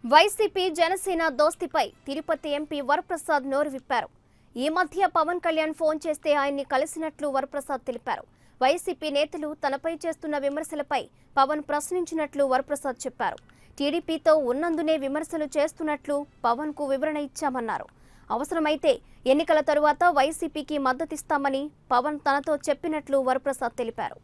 YCP Janasena దోస్తిపై Tirupati MP Varaprasad నోరు విప్పారు ఈ మధ్య పవన్ కళ్యాణ్ ఫోన్ చేస్తే ఆయన్ని కలిసినట్లు వరప్రసాద్ తెలిపారు వైసీపీ నేతలు తనపై చేస్తున్న విమర్శలపై పవన్ ప్రశ్నించినట్లు వరప్రసాద్ చెప్పారు టీడీపీతో ఉన్నందునే విమర్శలు చేస్తున్నట్లు పవన్ కు వివరణ ఇచ్చామన్నారు అవసరమైతే ఎన్నికల తరువాత వైసీపీకి మద్దతిస్తామని పవన్ తనతో చెప్పినట్లు వరప్రసాద్ తెలిపారు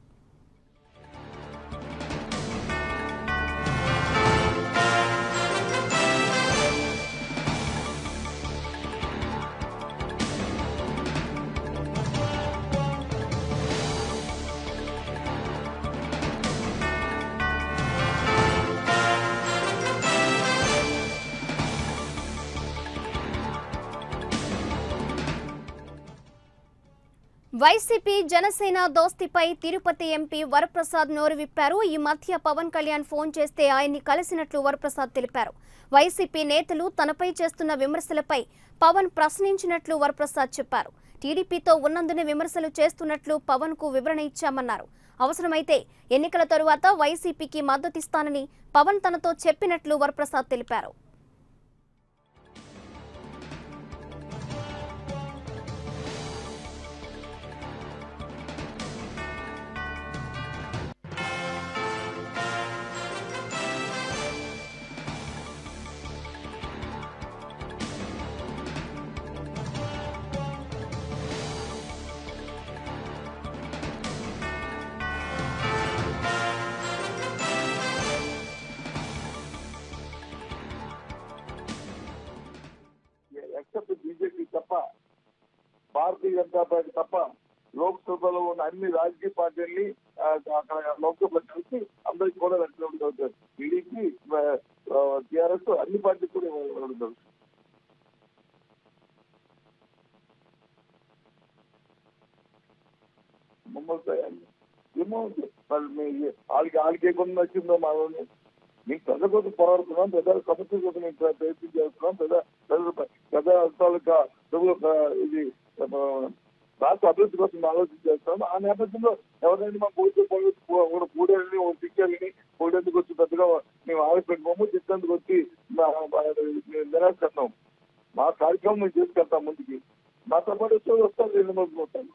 వైసీపీ జనసేన దోస్తిపై తిరుపతి ఎంపీ వరప్రసాద్ నోరు విప్పారు ఈ మధ్య పవన్ కళ్యాణ్ ఫోన్ చేస్తే ఆయన్ని కలిసినట్లు వరప్రసాద్ తెలిపారు వైసీపీ నేతలు తనపై చేస్తున్న విమర్శలపై పవన్ ప్రశ్నించినట్లు వరప్రసాద్ చెప్పారు టీడీపీతో ఉన్నందునే విమర్శలు చేస్తున్నట్లు పవన్ కు వివరణ ఇచ్చామన్నారు అవసరమైతే ఎన్నికల తరువాత వైసీపీకి మద్దతిస్తానని పవన్ తనతో చెప్పినట్లు వరప్రసాద్ తెలిపారు ఎక్సెప్ట్ బీజేపీ తప్ప భారతీయ జనతా పార్టీ తప్ప లోక్సభలో ఉన్న అన్ని రాజకీయ పార్టీల్ని ఆ, అక్కడ లోక్సభలో కలిసి అందరికి కూడా రెప్రజెంట్ అవుతారు టీడీపీ టీఆర్ఎస్ అన్ని పార్టీ కూడా ఉంటారు మమ్మల్ని ఏమో మరి మీ వాళ్ళకి వాళ్ళకి ఏ కొన్ని నచ్చిందో మా వాళ్ళు మీకు ప్రజల కోసం పోరాడుతున్నాం ప్రజల సమస్య కోసం మేము ప్ర- ప్రయత్నం చేస్తున్నాం ప్రజా ప్రజల ప్రజా తాలూకా ప్రజల ఇది ఆ, రాష్ట్ర అభివృద్ధి కోసం ఆలోచన చేస్తున్నాం ఆ నేపథ్యంలో ఎవరైనా మా పోతే కూడా కూడని ఒక పిక్చర్ని కూడేందుకు వచ్చి పెద్దగా మేము ఆలోచించుకోము చిత్తందుకు వచ్చి మా- మా- నిరాశన్నాం మా కార్యక్రమం మేము చేసుకెళ్తాం ముందుకి మాతో పాటు వచ్చి వస్తారు రెండు మంది వస్తాం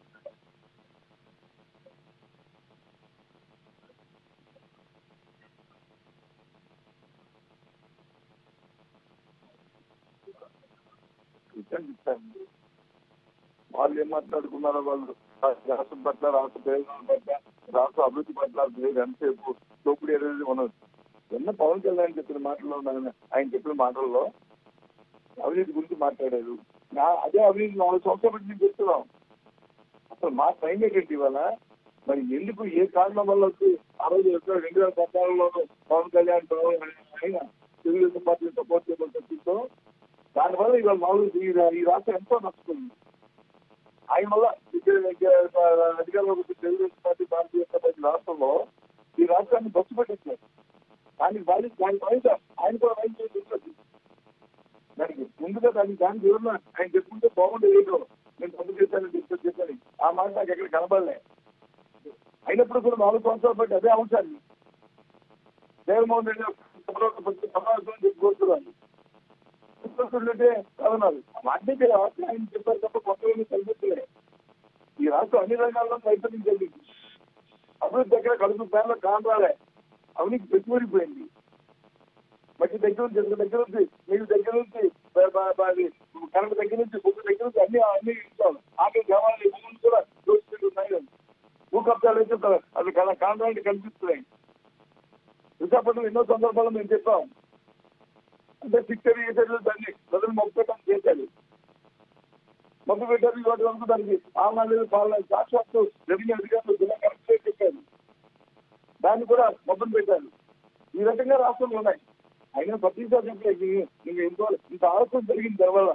విషయం చెప్తాను వాళ్ళు ఏం మాట్లాడుకున్నారో వాళ్ళు రాష్ట్రం పట్ల రాష్ట్ర ప్రయోజనాల పట్ల రాష్ట్ర అభివృద్ధి పట్ల లేదు ఎంతసేపు దోపిడీ అనేది మనం ఎన్న పవన్ కళ్యాణ్ చెప్పిన మాటల్లో ఆయన ఆయన చెప్పిన మాటల్లో అవినీతి గురించి మాట్లాడారు నా అదే అవినీతి నాలుగు సంవత్సరాల నుంచి మేము చెప్తున్నాం అసలు మా టైం ఏంటంటే ఇవాళ మరి ఎందుకు ఏ కారణం వల్ల వచ్చి ఆ రోజు ఎక్కడ రెండు వేల పద్నాలుగులో పవన్ కళ్యాణ్ పవన్ ఆయన తెలుగుదేశం పార్టీ సపోర్ట్ చేయబడి చెప్పిందో దానివల్ల ఇవాళ మామూలు ఈ ఈ రాష్ట్రం ఎంతో నష్టపోయింది ఆయన వల్ల ఇక్కడ అధికారంలోకి వచ్చిన తెలుగుదేశం పార్టీ భారతీయ జనతా పార్టీ రాష్ట్రంలో ఈ రాష్ట్రాన్ని బస్సు పెట్టేశారు దానికి బాధ్యత దాని బాధ్యత ఆయన కూడా వహించేది ఉంటుంది దానికి ముందుగా దానికి దానికి ఎవరన్నా ఆయన చెప్పుకుంటే బాగుండేది ఏదో నేను తప్పు చేశాను చెప్పి చెప్పాను ఆ మాట నాకు ఎక్కడ కనబడలే అయినప్పుడు కూడా నాలుగు సంవత్సరాలు బట్టి అదే అంశాన్ని జగన్మోహన్ రెడ్డి సమావేశం చెప్పుకోవచ్చు చూస్తుంటే కథనాలు వాటికి ఆయన చెప్పారు తప్ప కొత్త కల్పించలే ఈ రాష్ట్రం అన్ని రంగాల్లో నైపుణ్యం జరిగింది అభివృద్ధి దగ్గర కలుపు ప్యాన్లో కానరాలే అవినీతి పెట్టుబడిపోయింది మట్టి దగ్గర నుంచి ఇసుక దగ్గర నుంచి నీళ్ళు దగ్గర నుంచి బ- బ- బ- అది కరెంట్ దగ్గర నుంచి బుక్ దగ్గర నుంచి అన్ని అన్ని ఇస్తాం ఆకలి గ్రామాలు భూములు కూడా దోచుకుంటున్నాయి భూ కబ్జాలు అయితే అది కాంట్రాక్ట్ కనిపిస్తున్నాయి విశాఖపట్నం ఎన్నో సందర్భాల్లో మేము చెప్పాం అంటే పిక్చర్ చేసేది దాన్ని ప్రజలు మొక్కటం చేశారు మొక్క పెట్టారు ఇవాటి వరకు దానికి ఆమె లేదు పాలన సాక్షాత్తు రెవెన్యూ అధికారులు జిల్లా కలెక్టర్ చెప్పారు దాన్ని కూడా మొత్తం పెట్టారు ఈ రకంగా రాష్ట్రంలో ఉన్నాయి అయినా ప్రతిసారి చెప్పలేదు ఇంకా ఇంకో ఇంత ఆలస్యం జరిగింది తర్వాత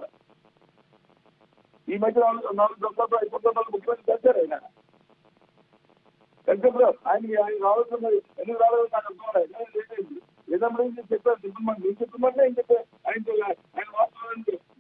ఈ మధ్య నాలుగు నాలుగు దశలో ఐదు సంవత్సరాలు ముఖ్యమంత్రి కలిశారు ఆయన కలిసినప్పుడు ఆయన ఆయన ఆలోచన ఎందుకు రాలేదు నాకు అర్థం లేదు ఏదమ్మా ఏం చెప్పారు చెప్పమంటే ఏం చెప్పారు ఆయన ఆయన వాస్తవానికి